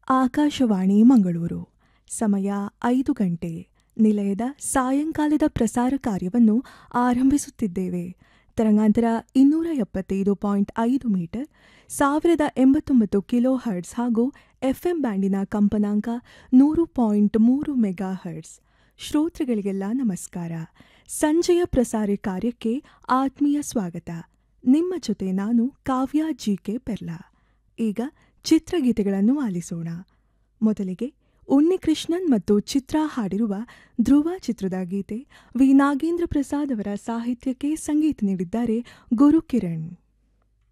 ಆಕಾಶವಾಣಿ ಮಂಗಳೂರು ಸಮಯ ಐದು ಗಂಟೆ ನಿಲಯದ ಸಾಯಂಕಾಲದ ಪ್ರಸಾರ ಕಾರ್ಯವನ್ನು ಆರಂಭಿಸುತ್ತಿದ್ದೇವೆ ತರಂಗಾಂತರ ಇನ್ನೂರ ಎಪ್ಪತ್ತೈದು ಪಾಯಿಂಟ್ ಐದು ಮೀಟರ್ ಸಾವಿರದ ಎಂಬತ್ತೊಂಬತ್ತು ಕಿಲೋ ಹರ್ಟ್ಸ್ ಹಾಗೂ ಎಫ್ಎಂ ಬ್ಯಾಂಡಿನ ಕಂಪನಾಂಕ ನೂರು ಪಾಯಿಂಟ್ ಮೂರು ಮೆಗಾ ಹರ್ಟ್ಸ್ ಶ್ರೋತೃಗಳಿಗೆಲ್ಲ ನಮಸ್ಕಾರ ಸಂಜೆಯ ಪ್ರಸಾರ ಕಾರ್ಯಕ್ಕೆ ಆತ್ಮೀಯ ಸ್ವಾಗತ ನಿಮ್ಮ ಜೊತೆ ನಾನು ಕಾವ್ಯ ಜಿ ಕೆ ಪೆರ್ಲಾ ಈಗ ಚಿತ್ರಗೀತೆಗಳನ್ನು ಆಲಿಸೋಣ ಮೊದಲಿಗೆ ಉನ್ನಿಕೃಷ್ಣನ್ ಮತ್ತು ಚಿತ್ರ ಹಾಡಿರುವ ಧ್ರುವ ಚಿತ್ರದ ಗೀತೆ ವಿ ನಾಗೇಂದ್ರ ಪ್ರಸಾದ್ ಅವರ ಸಾಹಿತ್ಯಕ್ಕೆ ಸಂಗೀತ ನೀಡಿದ್ದಾರೆ ಗುರು ಕಿರಣ್